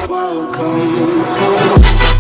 welcome.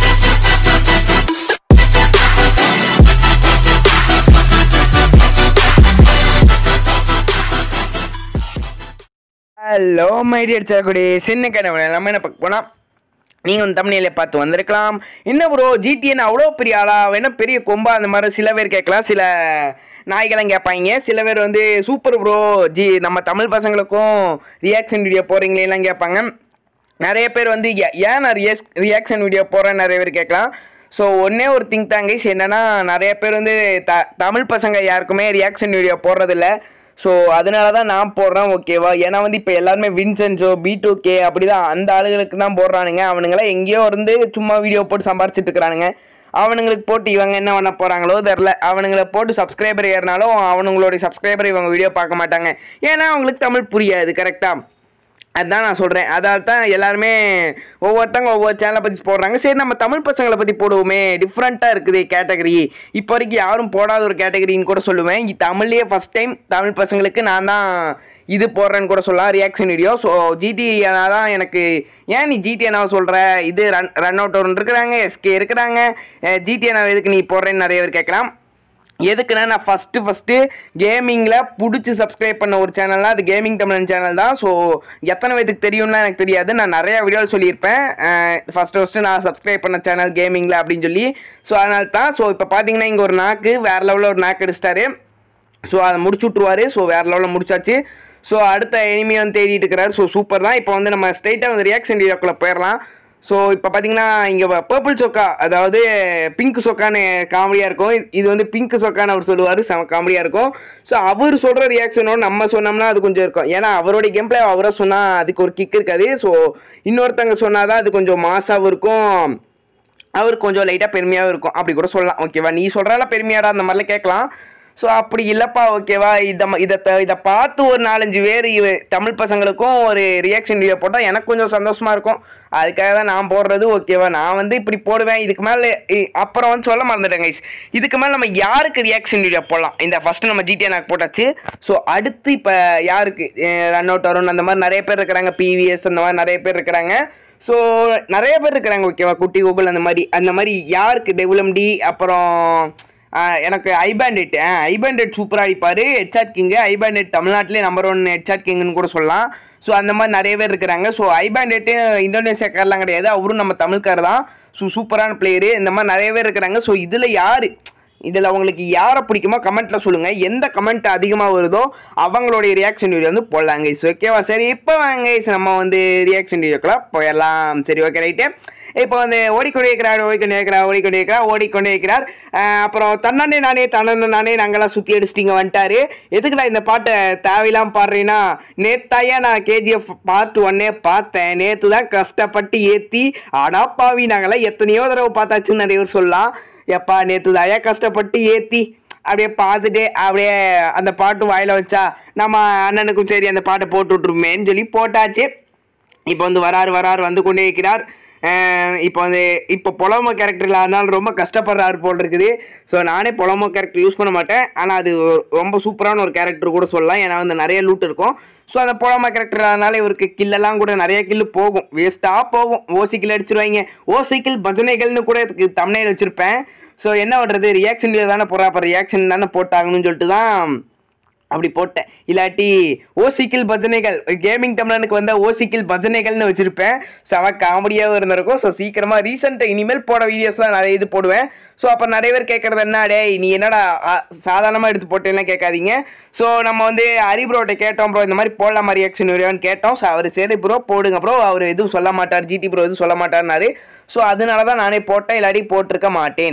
Hello my dear சேரக்கூடிய சின்ன கடவுளை நம்ம என்ன பார்க்க போனால் நீங்கள் வந்து தமிழில் பார்த்து வந்திருக்கலாம் என்ன ப்ரோ ஜிடிஎன் அவ்வளோ பெரிய ஆளா வேணா பெரிய கொம்பா அந்த மாதிரி சில பேர் கேட்கலாம் சில நாய்களும் கேட்பாங்க சில பேர் வந்து சூப்பர் ப்ரோ ஜி நம்ம தமிழ் பசங்களுக்கும் ரியாக்ஷன் வீடியோ போகிறீங்களேலாம் கேட்பாங்க நிறைய பேர் வந்து ஏ- ஏன் நான் ரியாக்ஸ் ரியாக்ஷன் வீடியோ போகிறேன் நிறைய பேர் கேட்கலாம் ஸோ ஒன்றே ஒரு திங்க் தாங்கிஸ் என்னென்னா நிறைய பேர் வந்து த தமிழ் பசங்க யாருக்குமே ரியாக்ஷன் வீடியோ போடுறதில்ல ஸோ அதனால தான் நான் போடுறேன் ஓகேவா ஏன்னா வந்து இப்போ எல்லாருமே வின்சென்ஸோ பி டூ கே அப்படி தான் அந்த ஆளுகளுக்கு தான் போடுறானுங்க அவனுங்களாம் எங்கேயோ இருந்து சும்மா வீடியோ போட்டு சம்பாரிச்சிட்டு இருக்கிறானுங்க அவனுங்களுக்கு போட்டு இவங்க என்ன பண்ண போகிறாங்களோ தெரில அவனுங்களை போட்டு சப்ஸ்கிரைபர் ஏறினாலும் அவனுங்களுடைய சப்ஸ்கிரைபர் இவங்க வீடியோ பார்க்க மாட்டாங்க ஏன்னா அவங்களுக்கு தமிழ் புரியாது கரெக்டாக அதுதான் நான் சொல்கிறேன் அதால் தான் எல்லாருமே ஒவ்வொருத்தவங்க ஒவ்வொரு சேனலை பற்றி போடுறாங்க சரி நம்ம தமிழ் பசங்களை பற்றி போடுவோமே டிஃப்ரெண்ட்டாக இருக்குது கேட்டகரி இப்போ வரைக்கும் யாரும் போடாத ஒரு கேட்டகரின்னு கூட சொல்லுவேன் இ- தமிழ்லேயே ஃபஸ்ட் டைம் தமிழ் பசங்களுக்கு நான் தான் இது போடுறேன்னு கூட சொல்லலாம் ரியாக்ஷன் வீடியோ ஸோ ஜிடி தான் எனக்கு ஏன் நீ ஜிடி என்ன சொல்கிற இது ரன் ரன் அவுட் ஒன்று இருக்கிறாங்க எஸ்கே இருக்கிறாங்க ஜிடி எதுக்கு நீ போடுறேன்னு நிறைய பேர் கேட்கலாம் எதுக்குன்னா நான் ஃபஸ்ட்டு ஃபஸ்ட்டு கேமிங்கில் பிடிச்சி சப்ஸ்கிரைப் பண்ண ஒரு சேனல்னா அது கேமிங் தமிழன் சேனல் தான் ஸோ எத்தனை பேருக்கு தெரியும்னா எனக்கு தெரியாது நான் நிறையா வீடியோவில் சொல்லியிருப்பேன் ஃபஸ்ட்டு ஃபஸ்ட்டு நான் சப்ஸ்கிரைப் பண்ண சேனல் கேமிங்கில் அப்படின்னு சொல்லி ஸோ அதனால தான் ஸோ இப்போ பார்த்தீங்கன்னா இங்கே ஒரு நாக்கு வேறு லெவலில் ஒரு நாக்கு அடிச்சிட்டாரு ஸோ அதை முடிச்சு விட்ருவாரு ஸோ வேறு லெவலில் முடிச்சாச்சு ஸோ அடுத்த எனிமி வந்து தேடிட்டு இருக்கிறாரு ஸோ சூப்பர் தான் இப்போ வந்து நம்ம ஸ்ட்ரைட்டாக வந்து ரியாக்ஷன் வீடியோக்குள்ளே போயிடலாம் ஸோ இப்போ பார்த்தீங்கன்னா இங்கே பர்பிள் சொக்கா அதாவது பிங்க் சொக்கான்னு காமெடியாக இருக்கும் இது- இது வந்து பிங்க் சொக்கான்னு அவர் சொல்லுவார் செம காமெடியாக இருக்கும் ஸோ அவர் சொல்கிற ரியாக்ஷனோட நம்ம சொன்னோம்னா அது கொஞ்சம் இருக்கும் ஏன்னா அவருடைய கேம் பிளே அவரை சொன்னால் அதுக்கு ஒரு கிக் இருக்காது ஸோ இன்னொருத்தங்க சொன்னால் தான் அது கொஞ்சம் மாசாகவும் இருக்கும் அவருக்கு கொஞ்சம் லைட்டாக பெருமையாகவும் இருக்கும் அப்படி கூட சொல்லலாம் ஓகேவா நீ சொல்கிறால பெருமையாடா அந்த மாதிரிலாம் கேட்கலாம் ஸோ அப்படி இல்லைப்பா ஓகேவா இதை ம- இதை த- இதை பார்த்து ஒரு நாலஞ்சு பேர் இவ தமிழ் பசங்களுக்கும் ஒரு ரியாக்ஷன் வீடியோ போட்டால் எனக்கு கொஞ்சம் சந்தோஷமாக இருக்கும் அதுக்காக தான் நான் போடுறது ஓகேவா நான் வந்து இப்படி போடுவேன் இதுக்கு மேலே அப்புறம் வந்து சொல்ல மறந்துட்டேன் கைஸ் இதுக்கு மேலே நம்ம யாருக்கு ரியாக்ஷன் வீடியோ போடலாம் இந்த ஃபஸ்ட்டு நம்ம ஜிடிஏ நாக்கு போட்டாச்சு ஸோ அடுத்து இப்போ யாருக்கு ரன் அவுட் வரும் அந்த மாதிரி நிறைய பேர் இருக்கிறாங்க பிவிஎஸ் அந்த மாதிரி நிறைய பேர் இருக்கிறாங்க ஸோ நிறைய பேர் இருக்கிறாங்க ஓகேவா குட்டி கூகுள் அந்த மாதிரி அந்த மாதிரி யாருக்கு டெவலம்டி அப்புறம் ஆ, எனக்கு ஐபேண்டெட் ஐபேண்டெட் சூப்பராக அடிப்பார் ஹெச்ஆட் கிங்கு ஐபேண்டெட் தமிழ்நாட்டிலே நம்பர் ஒன் ஹெச்ஆட் கிங்னு கூட சொல்லலாம் ஸோ அந்த மாதிரி நிறைய பேர் இருக்கிறாங்க ஸோ ஐபேண்டெட்டு இந்தோனேஷியாக்காரெலாம் கிடையாது அவரும் நம்ம தமிழ்கார் தான் ஸோ சூப்பரான பிளேயரு இந்த மாதிரி நிறைய பேர் இருக்கிறாங்க ஸோ இதில் யார் இதில் உங்களுக்கு யாரை பிடிக்குமோ கமெண்ட்டில் சொல்லுங்கள் எந்த கமெண்ட் அதிகமாக வருதோ அவங்களுடைய ரியாக்ஷன் வீடியோ வந்து போடலாங்க கைஸ் ஓகேவா சரி இப்போ வாங்க guys, நம்ம வந்து ரியாக்ஷன் வீடியோக்கெல்லாம் போயிடலாம் சரி ஓகே ரைட்டு இப்போ வந்து ஓடிக்கொண்டே இருக்கிறார் ஓடிக்கொண்டே இருக்கிறார் ஓடிக்கொண்டே இருக்கிறார் ஓடிக்கொண்டே இருக்கிறார் அஹ் அப்புறம் தன்னானே நானே தன்னே நானே நாங்களாம் சுற்றி அடிச்சிட்டிங்க வந்துட்டாரு எதுக்குடா இந்த பாட்டை தேவையில்லாம பாடுறீங்கன்னா நேத்தாயா நான் கேஜிஎஃப் பார்ட் ஒன்னே பார்த்தேன் நேற்று தான் கஷ்டப்பட்டு ஏற்றி அடா பாவி நாங்களாம் எத்தனையோ தடவை பார்த்தாச்சுன்னு நிறைய பேர் சொல்லலாம் எப்பா நேற்று தாயா கஷ்டப்பட்டு ஏற்றி அப்படியே பார்த்துட்டு அப்படியே அந்த பாட்டு வாயில வச்சா நம்ம அண்ணனுக்கும் சரி அந்த பாட்டை போட்டு விட்ருமேன்னு சொல்லி போட்டாச்சு இப்போ வந்து வராரு வராரு வந்து கொண்டே இருக்கிறார் அஹ் இப்போ வந்து இப்போ பொலமோ கேரக்டரில் அதனால ரொம்ப கஷ்டப்படுறாரு போல் இருக்குது ஸோ நானே பொலமோ கேரக்டர் யூஸ் பண்ண மாட்டேன் ஆனால் அது ஒரு- ரொம்ப சூப்பரான ஒரு கேரக்டர் கூட சொல்லலாம் ஏன்னா வந்து நிறைய லூட் இருக்கும் ஸோ அந்த பொலமோ கேரக்டர் அதனால இவருக்கு கில்லெல்லாம் கூட நிறைய கில்லு போகும் வேஸ்ட்டாக போகும் ஓசி கில் அடிச்சிருவாங்க ஓசி கில் பஜனைகள்னு கூட இதுக்கு தமிழில் வச்சுருப்பேன் ஸோ என்ன பண்ணுறது ரியாக்ஷன் தானே போடுறா அப்போ ரியாக்ஷன் தானே போட்டாங்கன்னு சொல்லிட்டு தான் அப்படி போட்டேன் இல்லாட்டி ஓசிக்கில் பஜனைகள் கேமிங் தமிழனுக்கு வந்த ஓசிக்கில் பஜனைகள்னு வச்சுருப்பேன் செம காமெடியாகவும் இருந்திருக்கும் ஸோ சீக்கிரமாக ரீசெண்டாக இனிமேல் போட வீடியோஸ்லாம் நிறைய இது போடுவேன் ஸோ அப்போ நிறைய பேர் கேட்குறது என்ன டேய் நீ என்னடா சாதாரணமாக எடுத்து போட்டேன்லாம் கேட்காதீங்க ஸோ நம்ம வந்து ஹரி ப்ரோட்ட கேட்டோம் ப்ரோ இந்த மாதிரி போடலாமா ரியாக்ஷன் வீடியோன்னு கேட்டோம் ஸோ அவர் சரி ப்ரோ போடுங்க ப்ரோ அவர் எதுவும் சொல்ல மாட்டார் ஜிடி ப்ரோ எதுவும் சொல்ல மாட்டார்னாரு ஸோ அதனால தான் நானே போட்டேன் இல்லாட்டி போட்டிருக்க மாட்டேன்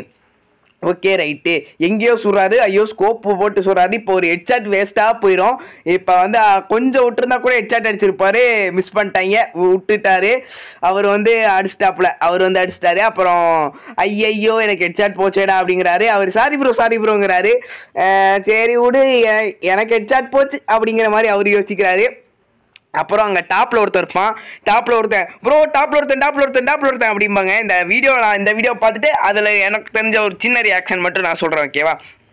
ஓகே ரைட்டு எங்கேயோ சுடுறாரு ஐயோ ஸ்கோப்பு போட்டு சுடுறாரு இப்போ ஒரு ஹெட்ஷாட் வேஸ்ட்டாக போயிடும் இப்போ வந்து அஹ், கொஞ்சம் விட்டுருந்தா கூட ஹெட்ஷாட் அடிச்சிருப்பாரு மிஸ் பண்ணிட்டாங்க விட்டுட்டாரு அவர் வந்து அடிச்சிட்டாப்புல அவர் வந்து அடிச்சிட்டாரு அப்புறம் ஐயையோ எனக்கு ஹெட்ஷாட் போச்சேடா அப்படிங்கிறாரு அவர் சாரி ப்ரோ சாரி ப்ரோங்கிறாரு சரி விடு எ- எனக்கு ஹெட்ஷாட் போச்சு அப்படிங்கிற மாதிரி அவர் யோசிக்கிறாரு அப்புறம் அங்கே டாப்பில் ஒருத்தர் இருப்பான் டாப்பில் ஒருத்தன் ப்ரோ டாப்பில் ஒருத்தன் டாப்பில் ஒருத்தன் டாப்பில் ஒருத்தன் அப்படிம்பாங்க இந்த வீடியோ நான் இந்த வீடியோ பார்த்துட்டு அதில் எனக்கு தெரிஞ்ச ஒரு சின்ன ரியாக்ஷன் மட்டும் நான் சொல்கிறேன் ஓகேவா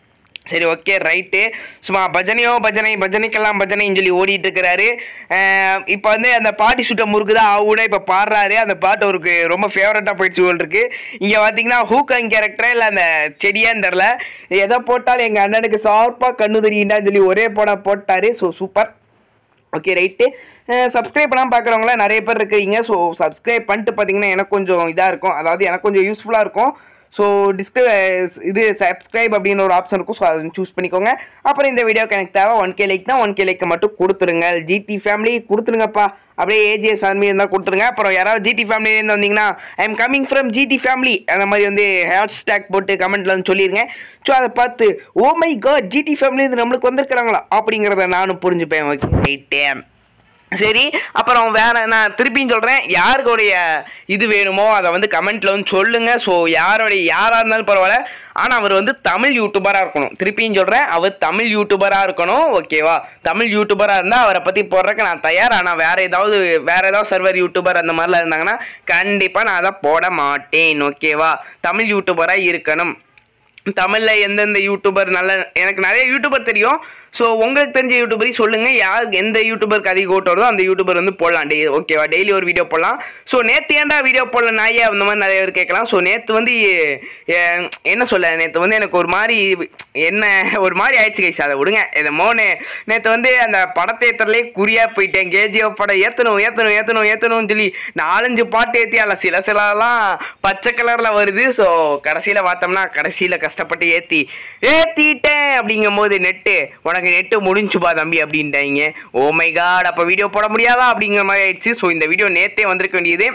சரி ஓகே ரைட்டு சும்மா பஜனையோ பஜனை பஜனைக்கெல்லாம் பஜனைன்னு சொல்லி ஓடிட்டு இருக்கிறாரு இப்போ வந்து அந்த பாட்டி சுட்ட முறுக்கு தான் கூட இப்போ பாடுறாரு அந்த பாட்டு அவருக்கு ரொம்ப ஃபேவரட்டாக போயிடுச்சு போல் இருக்கு இங்கே பார்த்தீங்கன்னா ஹூக்கங் கேரக்டரே இல்லை அந்த செடியான்னு தெரில எதை போட்டாலும் எங்கள் அண்ணனுக்கு ஷார்ப்பாக கண்ணு தெரியுண்டான்னு சொல்லி ஒரே போட போட்டாரு so super okay right subscribe பண்ணாமல் பார்க்குறவங்கள நிறைய பேர் இருக்கிறீங்க ஸோ சப்ஸ்கிரைப் பண்ணிட்டு பார்த்தீங்கன்னா எனக்கு கொஞ்சம் இதாக இருக்கும் அதாவது எனக்கு கொஞ்சம் யூஸ்ஃபுல்லாக இருக்கும் ஸோ டிஸ்கிரி இது சப்ஸ்கிரைப் அப்படின்னு ஒரு ஆப்ஷன் இருக்கும் ஸோ அதை சூஸ் பண்ணிக்கோங்க அப்புறம் இந்த வீடியோக்கு எனக்கு தேவை ஒன் கே லைக் தான் ஒன் கே லைக்கை மட்டும் கொடுத்துருங்க ஜிடி ஃபேமிலி கொடுத்துருங்கப்பா அப்படியே ஏஜிஎஸ் ஆர்மி இருந்தால் கொடுத்துருங்க அப்புறம் யாராவது ஜிடி ஃபேமிலியிலேருந்து வந்தீங்கன்னா I am coming from GT family அந்த மாதிரி வந்து ஹேர் ஸ்டாக் போட்டு கமெண்ட்ல வந்து சொல்லிடுங்க ஸோ அதை பார்த்து ஓ மை காட் ஜிடி ஃபேமிலியிருந்து நம்மளுக்கு வந்திருக்கிறாங்களா அப்படிங்கிறத நானும் புரிஞ்சுப்பேன் ஓகே ரைட்டே சரி அப்புறம் வேற நான் திருப்பியும் சொல்கிறேன் யாருக்குடைய இது வேணுமோ அதை வந்து கமெண்ட்டில் வந்து சொல்லுங்கள் ஸோ யாருடைய யாராக இருந்தாலும் பரவாயில்ல ஆனால் அவர் வந்து தமிழ் யூடியூபராக இருக்கணும் திருப்பியும் சொல்கிறேன் அவர் தமிழ் யூடியூபராக இருக்கணும் ஓகேவா தமிழ் யூடியூபராக இருந்தால் அவரை பற்றி போடுறதுக்கு நான் தயார் ஆனால் வேறு ஏதாவது வேறு ஏதாவது சர்வர் யூடியூபர் அந்த மாதிரிலாம் இருந்தாங்கன்னா கண்டிப்பாக நான் அதை போட மாட்டேன் ஓகேவா தமிழ் யூடியூபராக இருக்கணும் தமிழில் எந்தெந்த யூடியூபர் நல்ல எனக்கு நிறைய யூடியூபர் தெரியும் ஸோ உங்களுக்கு தெரிஞ்ச யூடியூபரையும் சொல்லுங்கள் யார் எந்த யூடியூபருக்கு அதிக ஓட்டு வருதோ அந்த யூடியூபர் வந்து போடலாம் டெய்லி ஓகேவா டெய்லி ஒரு வீடியோ போடலாம் ஸோ நேற்று ஏன்டா வீடியோ போடல நாயே அந்த மாதிரி நிறைய பேர் கேட்கலாம் ஸோ நேற்று வந்து எ- என்ன சொல்ல நேற்று வந்து எனக்கு ஒரு மாதிரி என்ன ஒரு மாதிரி ஆயிடுச்சு கைஸ் அதை விடுங்க இதை மோனு நேற்று வந்து அந்த படத்தேட்டர்லேயே குறியாக போயிட்டேன் கேஜிஎஃப் படம் ஏற்றணும் ஏற்றணும் ஏற்றணும் ஏற்றணும்னு சொல்லி நாலஞ்சு பாட்டு ஏற்றி அதில் சில சிலலாம் பச்சை கலரில் வருது ஸோ கடைசியில் பார்த்தோம்னா கடைசியில் கஷ்டப்பட்டு ஏற்றி ஏற்றிட்டேன் அப்படிங்கும்போது நெட்டு உனக்கு நெட்டு முடிஞ்சுப்பா தம்பி அப்படின்ட்டாங்க ஓ மை காட் அப்போ வீடியோ போட முடியாதா அப்படிங்கிற மாதிரி ஆயிடுச்சு ஸோ இந்த வீடியோ நேற்றே வந்திருக்க வேண்டியது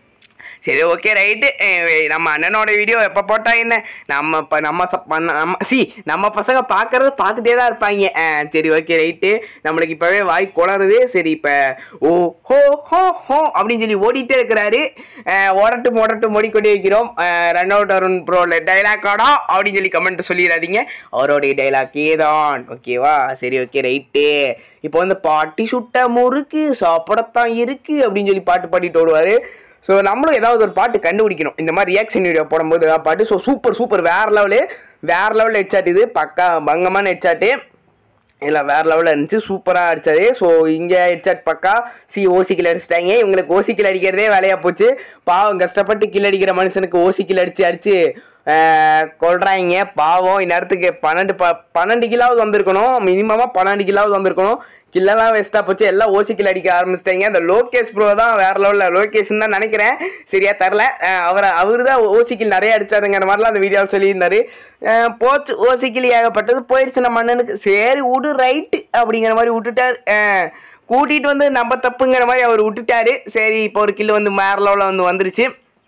சரி ஓகே ரைட்டு நம்ம அண்ணனோட வீடியோ எப்போ போட்டா என்ன நம்ம இப்போ நம்ம சப் பண்ண- நம்ம சி நம்ம பசங்க பார்க்கறது பார்த்துட்டே தான் இருப்பாங்க ஆ, சரி ஓகே ரைட்டு நம்மளுக்கு இப்போவே வாய் குளருது சரி இப்போ ஓ ஹோ ஹோ ஹோ அப்படின்னு சொல்லி ஓடிட்டே இருக்கிறாரு ஆ, ஓடட்டும் ஓடட்டும் ஓடிக்கொண்டே இருக்கிறோம் ரன் அவுட் அருண் ப்ரோல டைலாக்காடா அப்படின்னு சொல்லி கமெண்ட் சொல்லிடாதீங்க அவருடைய டைலாக்கே தான் ஓகேவா சரி ஓகே ரைட்டு இப்போ வந்து பாட்டி சுட்ட முறுக்கு சாப்பிடத்தான் இருக்கு அப்படின்னு சொல்லி பாட்டு பாடிட்டு ஓடுவார் ஸோ நம்மளும் ஏதாவது ஒரு பாட்டு கண்டுபிடிக்கணும் இந்த மாதிரி ரியாக்ஷன் வீடியோ போடும்போது ஏதாவது பாட்டு ஸோ சூப்பர் சூப்பர் வேற லெவலு வேற லெவலில் ஹெட்சாட் இது பக்கா பங்கமான ஹெட்சாட்டு இல்லை வேற லெவலில் இருந்துச்சு சூப்பராக அடிச்சது ஸோ இங்கே ஹெட்சாட் பக்கா சி ஓசிக்கில் அடிச்சிட்டாங்க இவங்களுக்கு ஓசிக்கில் அடிக்கிறதே வேலையாக போச்சு பாவம் கஷ்டப்பட்டு கில் அடிக்கிற மனுஷனுக்கு ஓசிக்கில் அடிச்சு அடிச்சு ஆஹ், கொல்றாங்க பாவம் இந்நேரத்துக்கு பன்னெண்டு ப பன்னெண்டு கிலாவது வந்திருக்கணும் மினிமமாக பன்னெண்டு கிலாவது வந்திருக்கணும் கில்லெல்லாம் வேஸ்ட்டாக போச்சு எல்லாம் ஓசிக்கில் அடிக்க ஆரம்பிச்சிட்டாங்க அந்த லோகேஷ் ப்ரோ தான் வேற லெவலில் லோகேஷ்னு தான் நினைக்கிறேன் சரியா தரல அவரை அவர் தான் ஓசிக்கில் நிறைய அடிச்சாருங்கிற மாதிரிலாம் அந்த வீடியோவில் சொல்லியிருந்தாரு அஹ் போச்சு ஓசிக்கில் ஏகப்பட்டது போயிடுச்சு நம்ம அண்ணனுக்கு சரி விடு ரைட்டு அப்படிங்கிற மாதிரி விட்டுட்டார் அஹ் கூட்டிகிட்டு வந்து நம்ம தப்புங்கிற மாதிரி அவர் விட்டுட்டாரு சரி இப்போ ஒரு கில்லு வந்து வேற லெவலில் வந்து வந்துருச்சு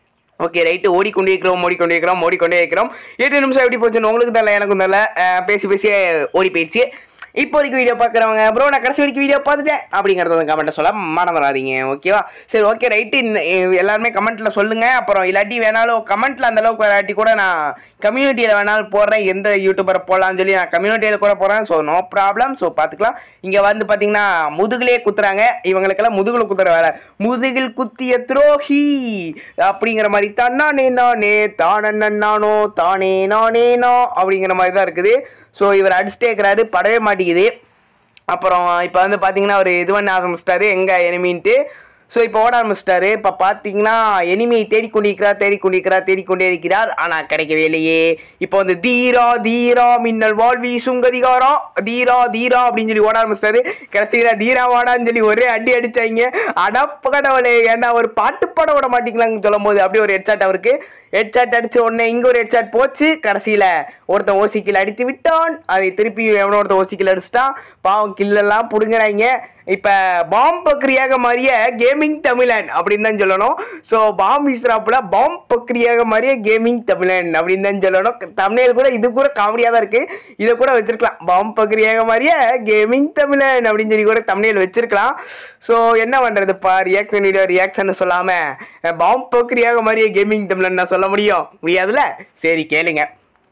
ஓகே ரைட்டு ஓடிக்கொண்டே இருக்கிறோம் ஓடிக்கொண்டே இருக்கிறோம் ஓடிக்கொண்டே இருக்கிறோம் எட்டு நிமிஷம் எப்படி போச்சுன்னு உங்களுக்கு தெரியல எனக்கும் தெரியல அஹ் பேசி பேசி ஓடி போயிடுச்சு இப்போ வரைக்கும் வீடியோ பார்க்குறவங்க ப்ரோ நான் கடைசி வரைக்கும் வீடியோ பார்த்துட்டேன் அப்படிங்கிறத வந்து கமெண்ட்டை சொல்ல மறந்துடாதீங்க ஓகேவா சரி ஓகே ரைட்டு எல்லாருமே கமெண்ட்டில் சொல்லுங்கள் அப்புறம் இல்லாட்டி வேணாலும் கமெண்ட்டில் அந்த அளவுக்கு இல்லாட்டி கூட நான் கம்யூனிட்டியில் வேணாலும் போடுறேன் எந்த யூடியூபரை போடலாம்னு சொல்லி நான் கம்யூனிட்டியில் கூட போடுறேன் ஸோ நோ ப்ராப்ளம் ஸோ பார்த்துக்கலாம் இங்கே வந்து பார்த்தீங்கன்னா முதுகுலே குத்துறாங்க இவங்களுக்கெல்லாம் முதுகுல குத்துற வேலை முதுகில் குத்திய துரோகி அப்படிங்கிற மாதிரி தன்னானே நானே தானே நானோ தானே நானே நா அப்படிங்கிற மாதிரி தான் இருக்குது ஸோ இவர் அடிச்சுட்டே இருக்கிறாரு படவே மாட்டேங்குது அப்புறம் இப்போ வந்து பார்த்தீங்கன்னா அவர் இது பண்ண ஆரம்பிச்சிட்டாரு எங்கே எனிமின்ட்டு ஸோ இப்போ ஓட ஆரம்பிச்சிட்டாரு இப்போ பார்த்தீங்கன்னா எனிமியை தேடிக்கொண்டிருக்கிறார் தேடிக்கொண்டிருக்கிறார் தேடிக்கொண்டே இருக்கிறார் ஆனால் கிடைக்கவே இல்லையே இப்போ வந்து தீரா தீரா மின்னல் வாழ்வி சுங்கதிகாரா தீரா தீரா அப்படின்னு சொல்லி ஓட ஆரம்பிச்சிட்டாரு கடைசியில் தீரா வாடான்னு சொல்லி ஒரே அடி அடிச்சாங்க அடப்பகடவளே ஏன்னா ஒரு பாட்டு பாட விட மாட்டீங்களான்னு சொல்லும் போது அப்படியே ஒரு ஹெட்சாட் அவருக்கு ஹெட்சாட் அடிச்ச உடனே இங்கே ஒரு ஹெட்சாட் போச்சு கடைசியில் ஒருத்தன் ஓசிக்கில் அடித்து விட்டான் அதை திருப்பி எவனோ ஒருத்தன் ஓசிக்கில் அடிச்சிட்டான் பாவம் கில்லெல்லாம் பிடுங்குறாங்க இப்போ பாம் பக்ரியாக மாறிய கேமிங் தமிழன் அப்படின்னு தான் சொல்லணும் ஸோ பாம் இஸ்ராப்பில் பாம் பக்ரியாக மாறிய கேமிங் தமிழன் அப்படின்னு தான் சொல்லணும் தமிழில் கூட இது கூட காமெடியாக தான் இருக்குது இதை கூட வச்சிருக்கலாம் பாம் பக்ரியாக மாறிய கேமிங் தமிழன் அப்படின்னு சொல்லி கூட தமிழில் வச்சிருக்கலாம் ஸோ என்ன பண்ணுறதுப்பா ரியாக்ஷன் வீடியோ ரியாக்ஷன் சொல்லாமல் பாம் பக்ரியாக மாறிய கேமிங் தமிழன் நான் சொல்ல முடியும் முடியாதுல்ல சரி கேளுங்க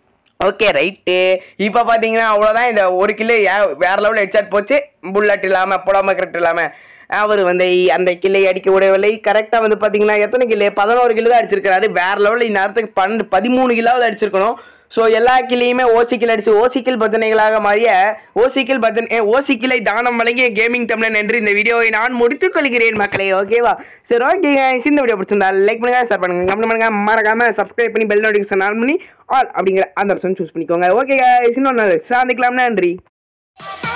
ஓகே ரைட்டு இப்போ பார்த்தீங்கன்னா அவ்வளோதான் இந்த ஒரு கிலோ வேற லெவலில் ஹெட்சாட் போச்சு புல்லட் இல்லாமல் புடாம கரெக்ட் இல்லாமல் அவர் வந்து அந்த கில்லை அடிக்க விடவில்லை கரெக்டாக வந்து பார்த்தீங்கன்னா எத்தனை கில்லு பதினோரு கிலோ தான் அடிச்சிருக்காரு வேற லெவலில் இந்நேரத்துக்கு பன்னெண்டு பதிமூணு கிலோவது அடிச்சிருக்கணும் ஸோ எல்லா கிளையுமே ஓசிக்கில் அடித்து ஓசிக்கில் பத்தனைகளாக மாறிய ஓசிக்கில் பத்தன் ஓசிக்கிளை தானம் வழங்கிய கேமிங் தமிழன் என்று இந்த வீடியோவை நான் முடித்துக் கொள்கிறேன் மக்களே ஓகேவா சரி ஓகே இந்த வீடியோ பிடிச்சிருந்தா லைக் பண்ணுங்க ஷேர் பண்ணுங்க கமெண்ட் பண்ணுங்க மறக்காம சப்ஸ்கிரைப் பண்ணி பெல் நோட்டிஃபிகேஷன் ஆன் பண்ணி ஆல் அப்படிங்கிற அந்த ஆப்ஷன் சூஸ் பண்ணிக்கோங்க ஓகே இன்னொன்று சந்திக்கலாம் நன்றி